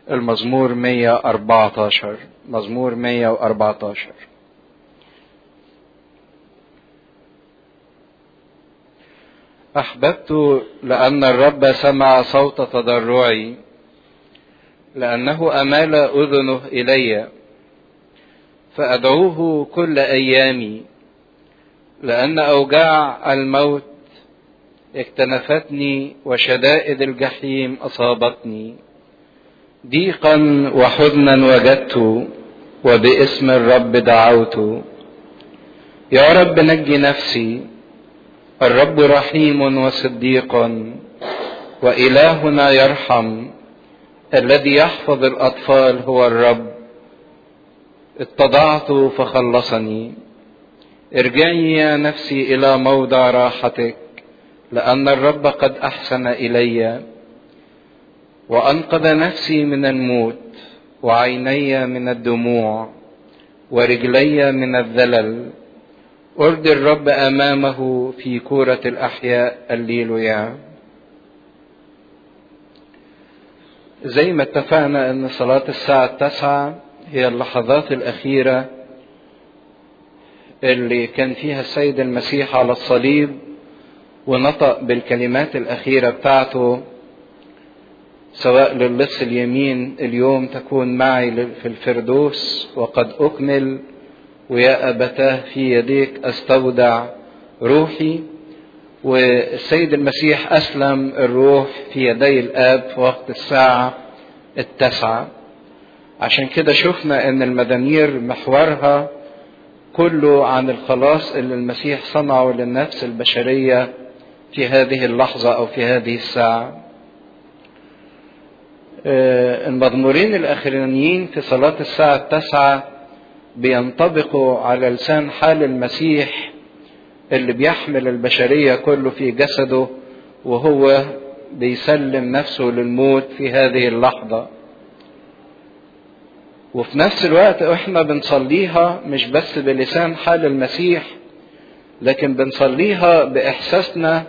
المزمور 114 مزمور 114 أحببت لأن الرب سمع صوت تضرعي لأنه أمال أذنه إلي فأدعوه كل أيامي لأن أوجاع الموت اكتنفتني وشدائد الجحيم أصابتني ضيقا وحزنا وجدت وباسم الرب دعوت يا رب نجي نفسي الرب رحيم وصديق وإلهنا يرحم الذي يحفظ الأطفال هو الرب اتضعت فخلصني ارجعي يا نفسي إلى موضع راحتك لأن الرب قد أحسن إلي وأنقذ نفسي من الموت وعيني من الدموع ورجلي من الذلل أرضي الرب أمامه في كورة الأحياء الليلويا زي ما اتفقنا أن صلاة الساعة التاسعة هي اللحظات الأخيرة اللي كان فيها السيد المسيح على الصليب ونطق بالكلمات الأخيرة بتاعته سواء للص اليمين اليوم تكون معي في الفردوس وقد أكمل ويا أبتاه في يديك أستودع روحي والسيد المسيح أسلم الروح في يدي الآب في وقت الساعة التاسعة عشان كده شفنا أن المدامير محورها كله عن الخلاص اللي المسيح صنعه للنفس البشرية في هذه اللحظة أو في هذه الساعة المضمورين الأخرانيين في صلاة الساعة التاسعة بينطبقوا على لسان حال المسيح اللي بيحمل البشرية كله في جسده وهو بيسلم نفسه للموت في هذه اللحظة وفي نفس الوقت احنا بنصليها مش بس بلسان حال المسيح لكن بنصليها بإحساسنا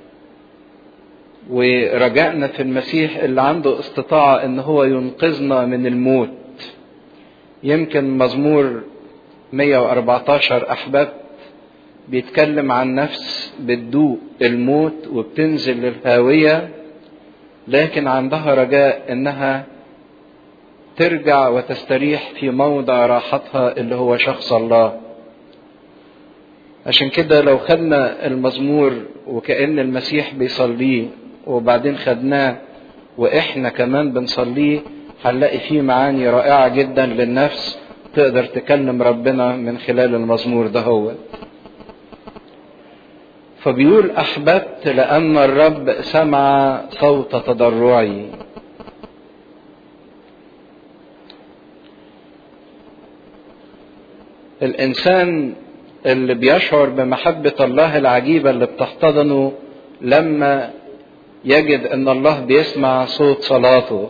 ورجائنا في المسيح اللي عنده استطاعة ان هو ينقذنا من الموت يمكن مزمور 114 أحببت بيتكلم عن نفس بتدوق الموت وبتنزل للهاوية لكن عندها رجاء انها ترجع وتستريح في موضع راحتها اللي هو شخص الله عشان كده لو خدنا المزمور وكأن المسيح بيصليه وبعدين خدناه واحنا كمان بنصليه هنلاقي فيه معاني رائعة جدا للنفس تقدر تكلم ربنا من خلال المزمور ده هو فبيقول أحببت لأن الرب سمع صوت تضرعي الإنسان اللي بيشعر بمحبة الله العجيبة اللي بتحتضنه لما يجد أن الله بيسمع صوت صلاته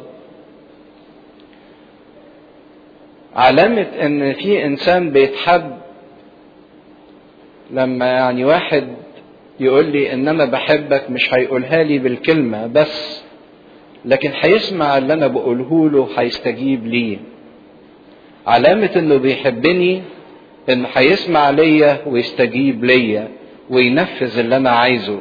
علامة ان في انسان بيتحب لما يعني واحد يقول لي ان انا بحبك مش هيقولها لي بالكلمة بس لكن هيسمع اللي انا بقوله له هيستجيب ليه علامة انه بيحبني انه هيسمع ليا ويستجيب ليا وينفذ اللي انا عايزه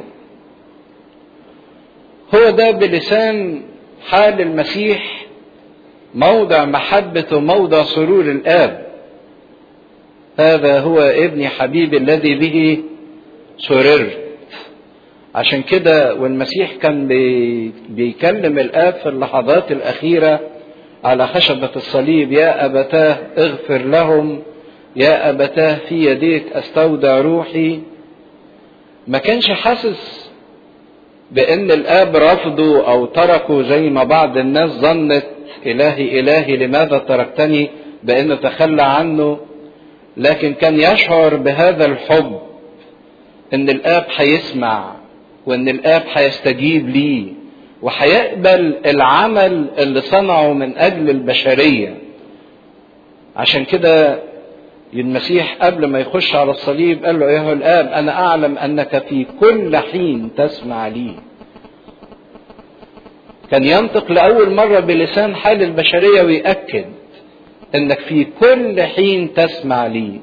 هو ده بلسان حال المسيح موضع محبة وموضع سرور الآب هذا هو ابني حبيبي الذي به سررت عشان كده والمسيح كان بي بيكلم الآب في اللحظات الأخيرة على خشبة الصليب يا أبتاه اغفر لهم يا أبتاه في يديك أستودع روحي ما كانش حاسس بأن الآب رفضه أو تركه زي ما بعض الناس ظنت إلهي إلهي لماذا تركتني بأنه تخلى عنه لكن كان يشعر بهذا الحب ان الاب هيسمع وان الاب هيستجيب ليه وهيقبل العمل اللي صنعه من اجل البشريه عشان كده المسيح قبل ما يخش على الصليب قال له ايها الاب انا اعلم انك في كل حين تسمع لي كان ينطق لأول مرة بلسان حال البشرية ويأكد انك في كل حين تسمع لي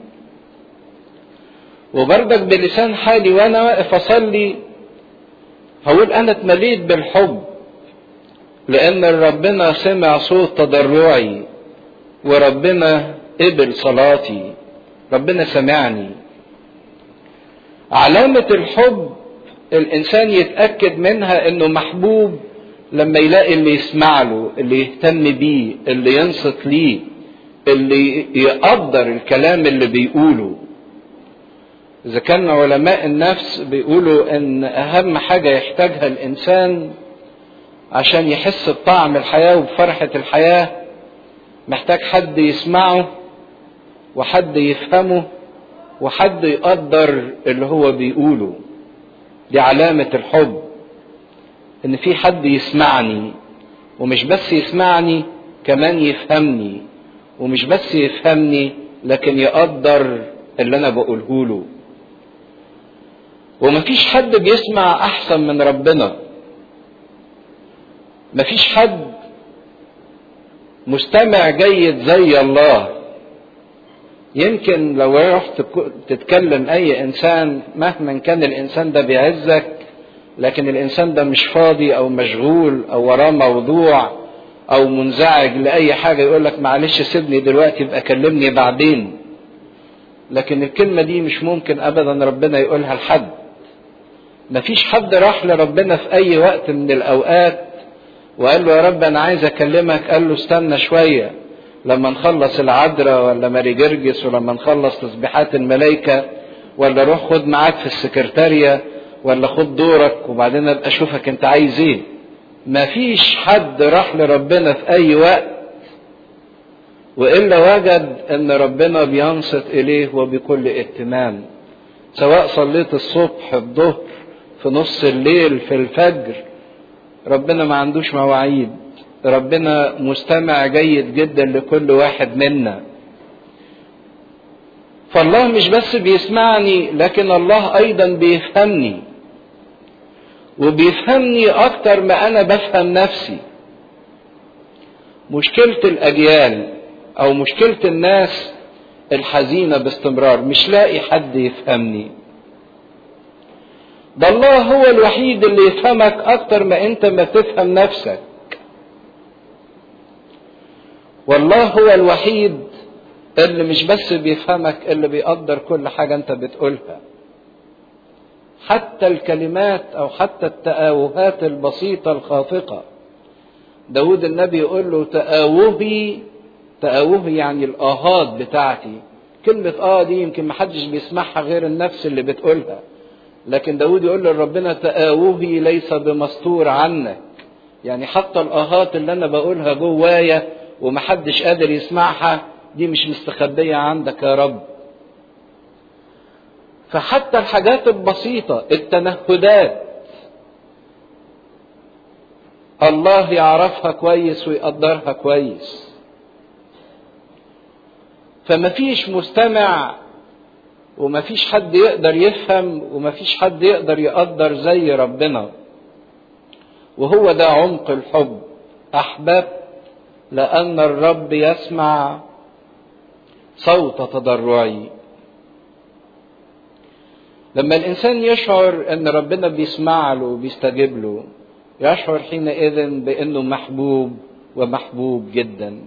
وبرضك بلسان حالي وانا واقف اصلي هقول انا اتمليت بالحب لان ربنا سمع صوت تضرعي وربنا قبل صلاتي ربنا سمعني علامة الحب الانسان يتأكد منها انه محبوب لما يلاقي اللي يسمع له اللي يهتم بيه اللي ينصت ليه اللي يقدر الكلام اللي بيقوله اذا كان علماء النفس بيقولوا ان اهم حاجة يحتاجها الانسان عشان يحس بطعم الحياة وبفرحة الحياة محتاج حد يسمعه وحد يفهمه وحد يقدر اللي هو بيقوله دي علامة الحب ان في حد يسمعني ومش بس يسمعني كمان يفهمني ومش بس يفهمني لكن يقدر اللي انا بقوله له ومفيش حد بيسمع احسن من ربنا مفيش حد مستمع جيد زي الله يمكن لو رحت تتكلم اي انسان مهما كان الانسان ده بيعزك لكن الانسان ده مش فاضي او مشغول او وراه موضوع او منزعج لاي حاجه يقول لك معلش سيبني دلوقتي يبقى كلمني بعدين لكن الكلمه دي مش ممكن ابدا ربنا يقولها لحد مفيش حد راح لربنا في اي وقت من الاوقات وقال له يا رب انا عايز اكلمك قال له استنى شويه لما نخلص العذراء ولا ماري جرجس ولما نخلص تسبيحات الملائكه ولا روح خد معاك في السكرتاريه ولا خد دورك وبعدين ابقى اشوفك انت عايز ايه مفيش حد راح لربنا في اي وقت والا وجد ان ربنا بينصت اليه وبكل اهتمام سواء صليت الصبح الظهر في نص الليل في الفجر ربنا ما عندوش مواعيد ربنا مستمع جيد جدا لكل واحد منا فالله مش بس بيسمعني لكن الله ايضا بيفهمني وبيفهمني اكتر ما انا بفهم نفسي مشكلة الاجيال او مشكلة الناس الحزينة باستمرار مش لاقي حد يفهمني ده الله هو الوحيد اللي يفهمك اكتر ما انت ما تفهم نفسك والله هو الوحيد اللي مش بس بيفهمك اللي بيقدر كل حاجة انت بتقولها حتى الكلمات او حتى التآوهات البسيطة الخافقة داود النبي يقول له تآوهي تآوهي يعني الآهات بتاعتي كلمة آه دي يمكن محدش بيسمعها غير النفس اللي بتقولها لكن داود يقول لربنا تآوهي ليس بمستور عنك يعني حتى الآهات اللي أنا بقولها جوايا ومحدش قادر يسمعها دي مش مستخبية عندك يا رب فحتى الحاجات البسيطة التنهدات الله يعرفها كويس ويقدرها كويس فمفيش مستمع ومفيش حد يقدر يفهم ومفيش حد يقدر يقدر زي ربنا وهو ده عمق الحب احببت لان الرب يسمع صوت تضرعي لما الانسان يشعر ان ربنا بيسمع له وبيستجيب له يشعر حينئذ بانه محبوب ومحبوب جدا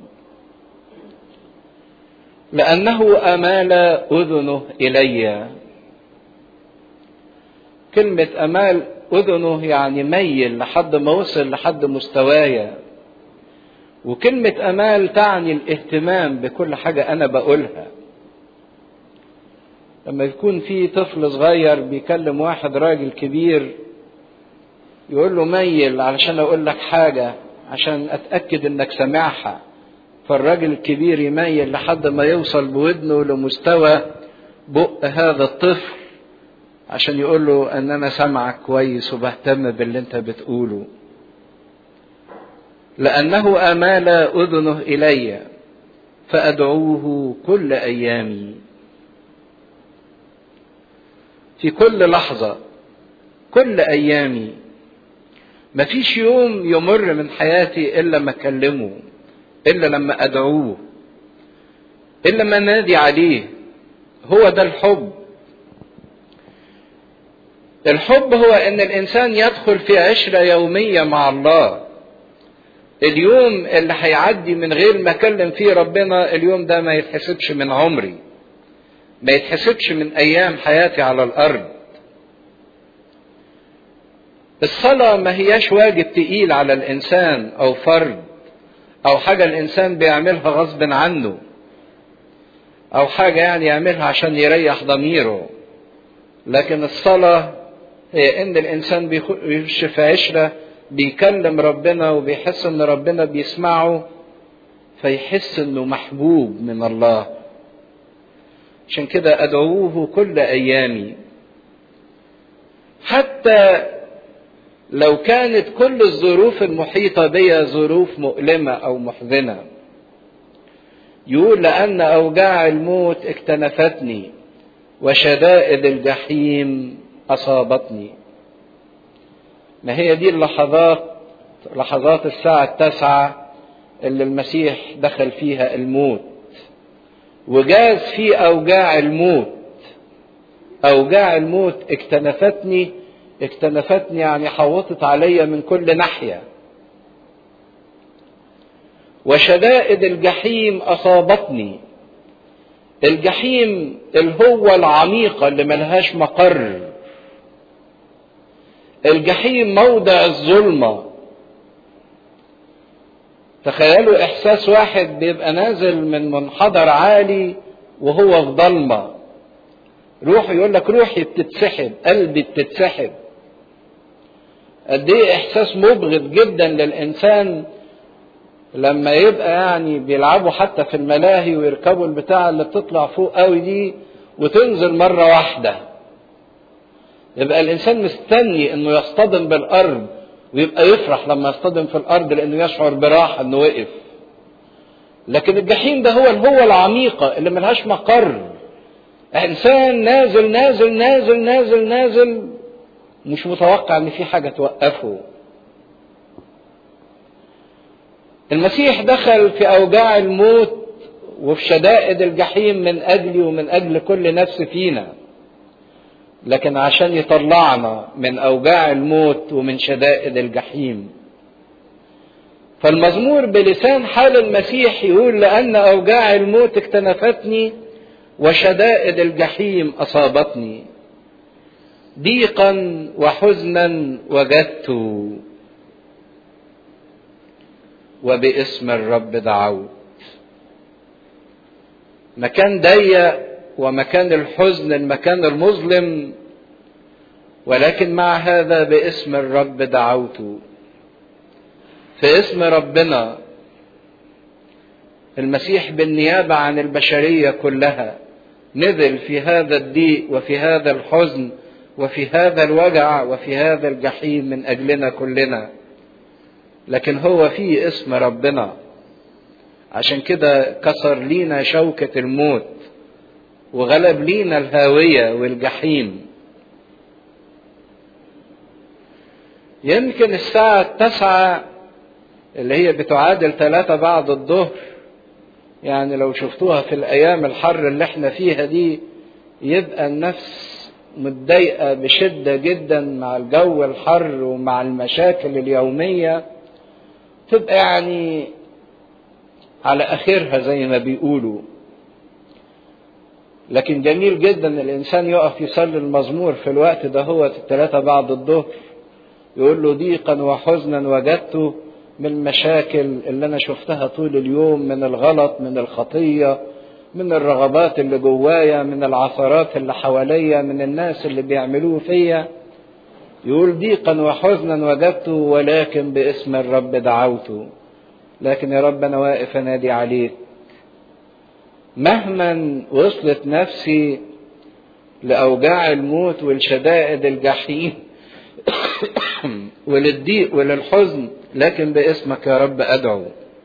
لانه امال اذنه الي كلمه امال اذنه يعني ميل لحد ما وصل لحد مستوايا وكلمه امال تعني الاهتمام بكل حاجه انا بقولها لما يكون في طفل صغير بيكلم واحد راجل كبير يقول له ميل علشان اقول لك حاجة عشان اتأكد انك سامعها فالراجل الكبير يميل لحد ما يوصل بودنه لمستوى بق هذا الطفل عشان يقول له ان انا سامعك كويس وبهتم باللي انت بتقوله لانه امال اذنه الي فادعوه كل ايامي في كل لحظة كل أيامي مفيش يوم يمر من حياتي الا ما اكلمه الا لما ادعوه الا ما نادي عليه هو ده الحب الحب هو ان الانسان يدخل في عشره يوميه مع الله اليوم اللي هيعدي من غير ما اكلم فيه ربنا اليوم ده ما يتحسبش من عمري ما يتحسبش من ايام حياتي على الارض الصلاه ما هياش واجب تقيل على الانسان او فرض او حاجه الانسان بيعملها غصب عنه او حاجه يعني يعملها عشان يريح ضميره لكن الصلاه هي ان الانسان بيخش في عشره بيكلم ربنا وبيحس ان ربنا بيسمعه فيحس انه محبوب من الله عشان كده ادعوه كل ايامي حتى لو كانت كل الظروف المحيطة بي ظروف مؤلمة أو محزنة يقول لأن أوجاع الموت اكتنفتني وشدائد الجحيم أصابتني ما هي دي اللحظات لحظات الساعة التاسعة اللي المسيح دخل فيها الموت وجاز في أوجاع الموت أوجاع الموت اكتنفتني اكتنفتني يعني حوطت علي من كل ناحية وشدائد الجحيم أصابتني الجحيم الهوة العميقة اللي ملهاش مقر الجحيم موضع الظلمة تخيلوا إحساس واحد بيبقى نازل من منحدر عالي وهو في ضلمة روحه يقول لك روحي بتتسحب قلبي بتتسحب قد ايه احساس مبغض جدا للانسان لما يبقى يعني بيلعبوا حتى في الملاهي ويركبوا البتاع اللي بتطلع فوق قوي دي وتنزل مرة واحدة يبقى الانسان مستني انه يصطدم بالارض ويبقى يفرح لما يصطدم في الارض لانه يشعر براحة انه وقف لكن الجحيم ده هو الهوة العميقة اللي ملهاش مقر انسان نازل نازل نازل نازل نازل مش متوقع ان في حاجه توقفه المسيح دخل في اوجاع الموت وفي شدائد الجحيم من اجلي ومن اجل كل نفس فينا لكن عشان يطلعنا من اوجاع الموت ومن شدائد الجحيم فالمزمور بلسان حال المسيح يقول لان اوجاع الموت اكتنفتني وشدائد الجحيم اصابتني ضيقا وحزنا وجدت وباسم الرب دعوت مكان ضيق ومكان الحزن المكان المظلم ولكن مع هذا باسم الرب دعوت في اسم ربنا المسيح بالنيابه عن البشريه كلها نزل في هذا الضيق وفي هذا الحزن وفي هذا الوجع وفي هذا الجحيم من اجلنا كلنا لكن هو في اسم ربنا عشان كده كسر لينا شوكة الموت وغلب لينا الهاوية والجحيم يمكن الساعة التاسعة اللي هي بتعادل ثلاثة بعد الظهر يعني لو شفتوها في الأيام الحر اللي احنا فيها دي يبقى النفس متضايقة بشدة جدا مع الجو الحر ومع المشاكل اليومية تبقى يعني على آخرها زي ما بيقولوا لكن جميل جدا الإنسان يقف يصلي المزمور في الوقت ده هو الثلاثة بعد الظهر يقول له ضيقا وحزنا وجدته من المشاكل اللي أنا شفتها طول اليوم من الغلط من الخطية من الرغبات اللي جوايا من العثرات اللي حواليا من الناس اللي بيعملوه فيا يقول ضيقا وحزنا وجدته ولكن باسم الرب دعوته لكن يا رب انا واقف انادي عليك مهما وصلت نفسي لاوجاع الموت والشدائد الجحيم وللضيق وللحزن لكن باسمك يا رب ادعو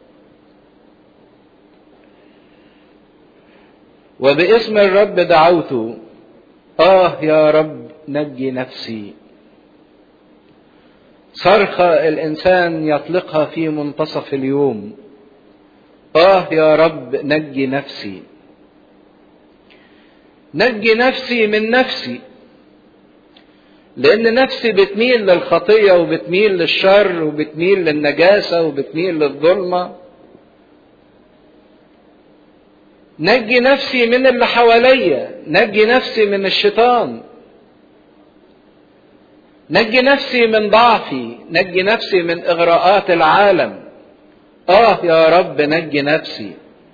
وباسم الرب دعوت آه يا رب نجي نفسي صرخة الإنسان يطلقها في منتصف اليوم آه يا رب نجي نفسي نجي نفسي من نفسي لأن نفسي بتميل للخطية وبتميل للشر وبتميل للنجاسة وبتميل للظلمة نجي نفسي من اللي حواليا نجي نفسي من الشيطان نجي نفسي من ضعفي نجي نفسي من اغراءات العالم اه يا رب نجي نفسي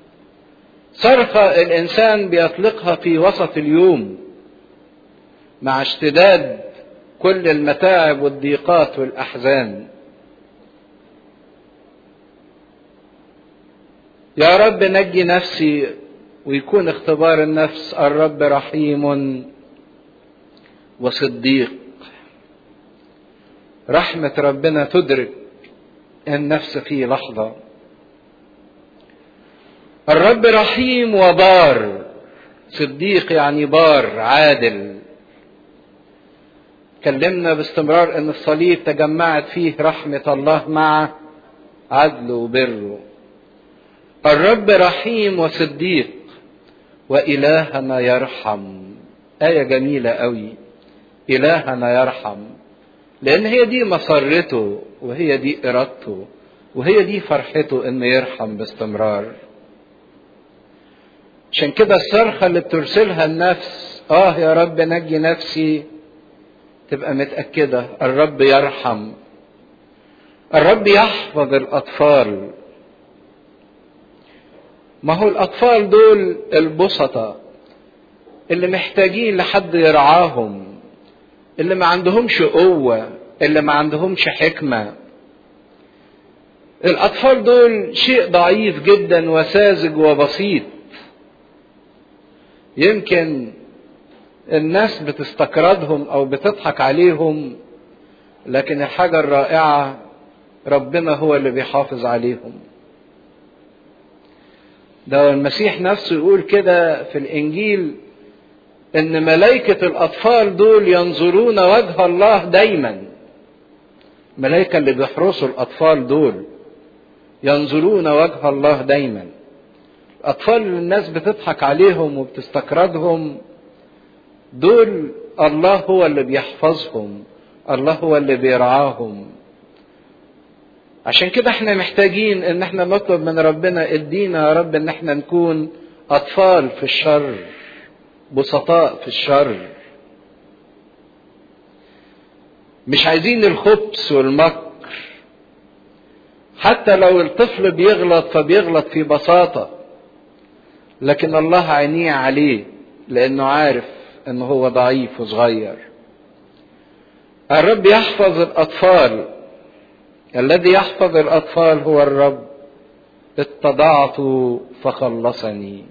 صرخة الانسان بيطلقها في وسط اليوم مع اشتداد كل المتاعب والضيقات والاحزان يا رب نجي نفسي ويكون اختبار النفس الرب رحيم وصديق رحمة ربنا تدرك النفس في لحظة الرب رحيم وبار صديق يعني بار عادل كلمنا باستمرار ان الصليب تجمعت فيه رحمة الله مع عدله وبره الرب رحيم وصديق وإلهنا يرحم آية جميلة قوي إلهنا يرحم لأن هي دي مسرته وهي دي إرادته وهي دي فرحته إنه يرحم باستمرار عشان كده الصرخة اللي بترسلها النفس آه يا رب نجي نفسي تبقى متأكدة الرب يرحم الرب يحفظ الأطفال ما هو الأطفال دول البسطة اللي محتاجين لحد يرعاهم اللي ما عندهمش قوة اللي ما عندهمش حكمة الأطفال دول شيء ضعيف جدا وساذج وبسيط يمكن الناس بتستقردهم أو بتضحك عليهم لكن الحاجة الرائعة ربنا هو اللي بيحافظ عليهم ده المسيح نفسه يقول كده في الإنجيل ان ملائكة الاطفال دول ينظرون وجه الله دايما ملائكة اللي بيحرسوا الاطفال دول ينظرون وجه الله دايما الاطفال اللي الناس بتضحك عليهم وبتستقردهم دول الله هو اللي بيحفظهم الله هو اللي بيرعاهم عشان كده احنا محتاجين ان احنا نطلب من ربنا ادينا يا رب ان احنا نكون اطفال في الشر بسطاء في الشر مش عايزين الخبث والمكر حتى لو الطفل بيغلط فبيغلط في بساطة لكن الله عينيه عليه لأنه عارف أنه هو ضعيف وصغير الرب يحفظ الأطفال الذي يحفظ الأطفال هو الرب اتضعت فخلصني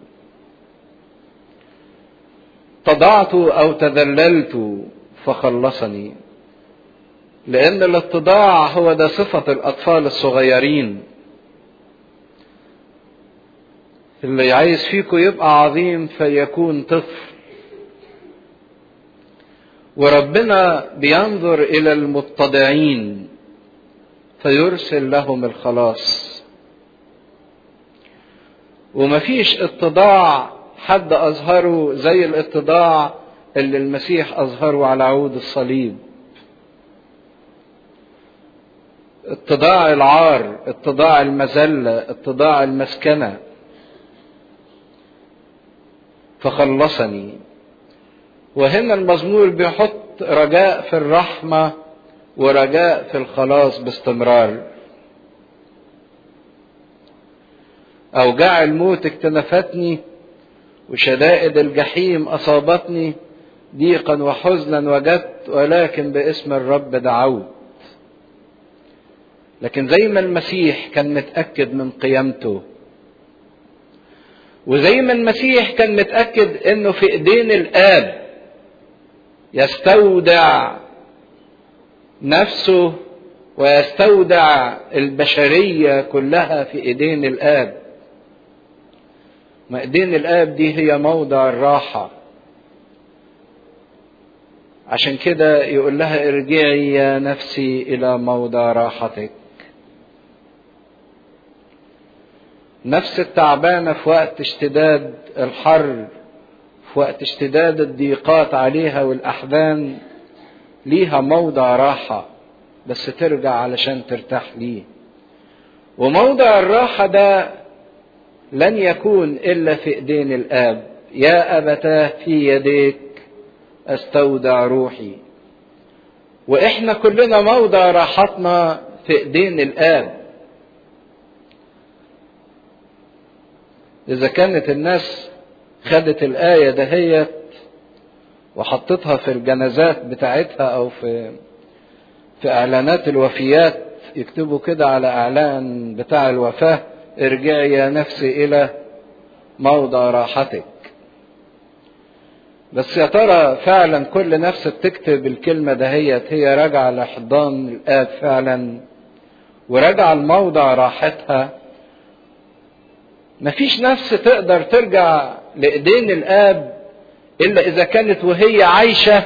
تضعت او تذللت فخلصني لان الاتضاع هو ده صفة الاطفال الصغيرين اللي عايز فيكم يبقى عظيم فيكون طفل وربنا بينظر الى المتضعين فيرسل لهم الخلاص ومفيش اتضاع حد أظهره زي الاتضاع اللي المسيح أظهره على عود الصليب اتضاع العار اتضاع المذلة اتضاع المسكنة فخلصني وهنا المزمور بيحط رجاء في الرحمة ورجاء في الخلاص باستمرار أوجاع الموت اكتنفتني وشدائد الجحيم أصابتني ضيقا وحزنا وجدت ولكن باسم الرب دعوت لكن زي ما المسيح كان متأكد من قيامته وزي ما المسيح كان متأكد انه في ايدين الاب يستودع نفسه ويستودع البشرية كلها في ايدين الاب ما ايدين الاب دي هي موضع الراحة عشان كده يقول لها ارجعي يا نفسي الى موضع راحتك نفس التعبانة في وقت اشتداد الحر في وقت اشتداد الضيقات عليها والأحزان ليها موضع راحة بس ترجع علشان ترتاح ليه وموضع الراحة ده لن يكون إلا في إيدين الآب يا أبتاه في يديك أستودع روحي وإحنا كلنا موضع راحتنا في إيدين الآب إذا كانت الناس خدت الآية دهيت وحطتها في الجنازات بتاعتها أو في في إعلانات الوفيات يكتبوا كده على إعلان بتاع الوفاة ارجعي يا نفسي إلى موضع راحتك بس يا ترى فعلا كل نفس بتكتب الكلمة دهيت هي راجعة لحضان الآب فعلا وراجعة لموضع راحتها مفيش نفس تقدر ترجع لإيدين الآب إلا إذا كانت وهي عايشة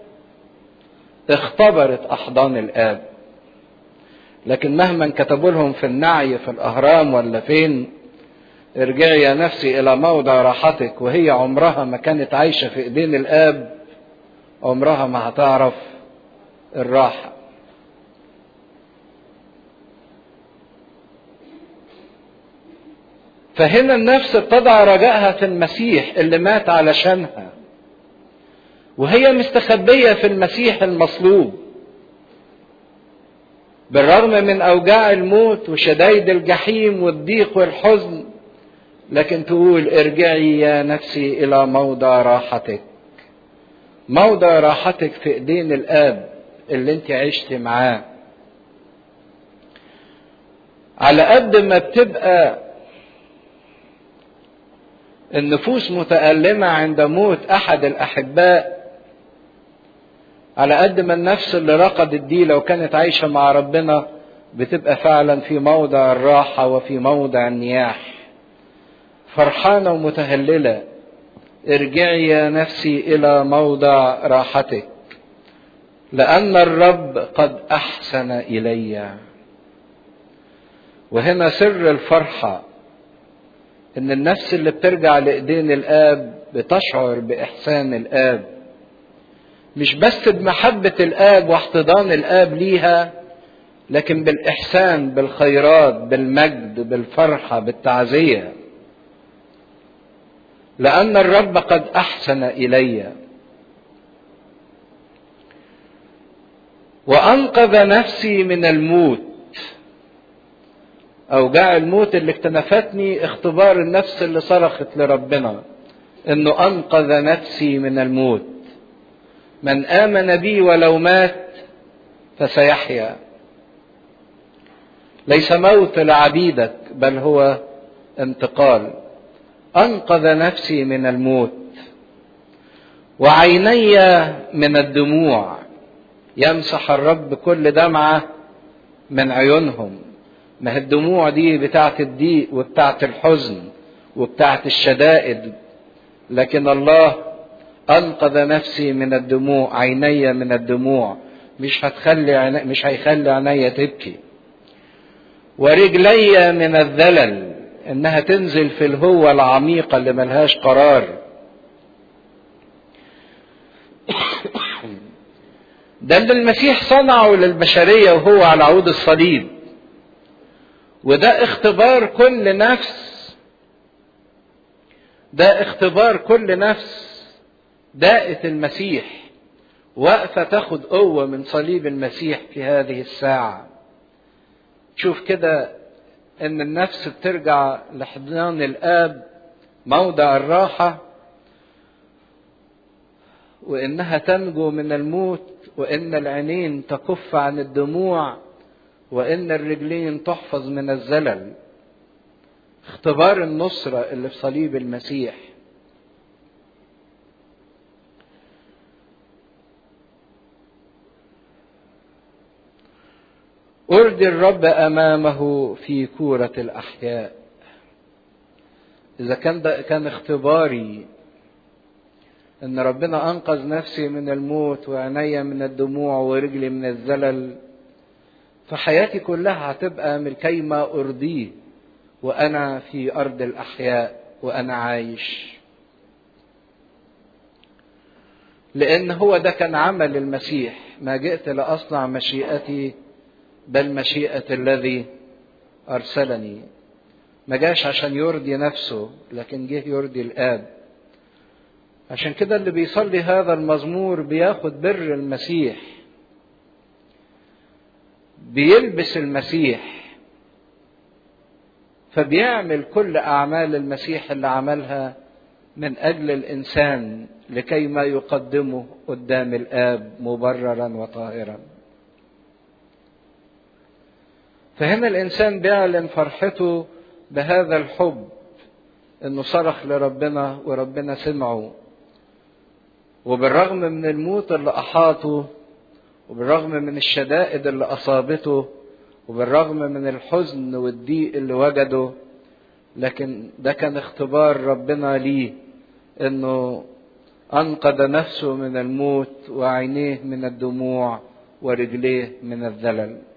اختبرت أحضان الآب لكن مهما كتبوا لهم في النعي في الأهرام ولا فين ارجعي يا نفسي إلى موضع راحتك وهي عمرها ما كانت عايشة في إيدين الآب عمرها ما هتعرف الراحة فهنا النفس بتضع رجائها في المسيح اللي مات علشانها وهي مستخبية في المسيح المصلوب بالرغم من أوجاع الموت وشدايد الجحيم والضيق والحزن لكن تقول ارجعي يا نفسي إلى موضع راحتك موضع راحتك في ايدين الآب اللي انت عشت معاه على قد ما بتبقى النفوس متألمة عند موت أحد الأحباء على قد ما النفس اللي رقدت دي لو كانت عايشة مع ربنا بتبقى فعلا في موضع الراحة وفي موضع النياح فرحانة ومتهللة ارجعي يا نفسي إلى موضع راحتك لأن الرب قد أحسن إلي وهنا سر الفرحة ان النفس اللي بترجع لايدين الاب بتشعر باحسان الاب مش بس بمحبه الاب واحتضان الاب ليها لكن بالاحسان بالخيرات بالمجد بالفرحه بالتعزيه لان الرب قد احسن الي وانقذ نفسي من الموت أوجاع الموت اللي اكتنفتني اختبار النفس اللي صرخت لربنا إنه أنقذ نفسي من الموت من آمن بي ولو مات فسيحيا ليس موت لعبيدك بل هو انتقال أنقذ نفسي من الموت وعيني من الدموع يمسح الرب كل دمعة من عيونهم ما هي الدموع دي بتاعت الضيق وبتاعت الحزن وبتاعت الشدائد لكن الله انقذ نفسي من الدموع عيني من الدموع مش هتخلي عيني مش هيخلي عيني تبكي ورجلي من الذلل انها تنزل في الهوة العميقة اللي ملهاش قرار ده اللي المسيح صنعه للبشرية وهو على عود الصليب وده اختبار كل نفس ده اختبار كل نفس داءة المسيح واقفة تاخد قوة من صليب المسيح في هذه الساعة شوف كده ان النفس بترجع لحضان الاب موضع الراحة وانها تنجو من الموت وان العينين تكف عن الدموع وان الرجلين تحفظ من الزلل اختبار النصرة اللي في صليب المسيح أرضي الرب أمامه في كورة الأحياء إذا كان ده كان اختباري ان ربنا انقذ نفسي من الموت وعيني من الدموع ورجلي من الزلل فحياتي كلها هتبقى من كيما ارضيه وانا في ارض الاحياء وانا عايش لان هو ده كان عمل المسيح ما جئت لاصنع مشيئتي بل مشيئه الذي ارسلني ما جاش عشان يرضي نفسه لكن جه يرضي الاب عشان كده اللي بيصلي هذا المزمور بياخد بر المسيح بيلبس المسيح فبيعمل كل اعمال المسيح اللي عملها من اجل الانسان لكي ما يقدمه قدام الاب مبررا وطاهرا فهنا الانسان بيعلن فرحته بهذا الحب انه صرخ لربنا وربنا سمعه وبالرغم من الموت اللي احاطه وبالرغم من الشدائد اللي اصابته وبالرغم من الحزن والضيق اللي وجده لكن ده كان اختبار ربنا ليه انه انقذ نفسه من الموت وعينيه من الدموع ورجليه من الذلل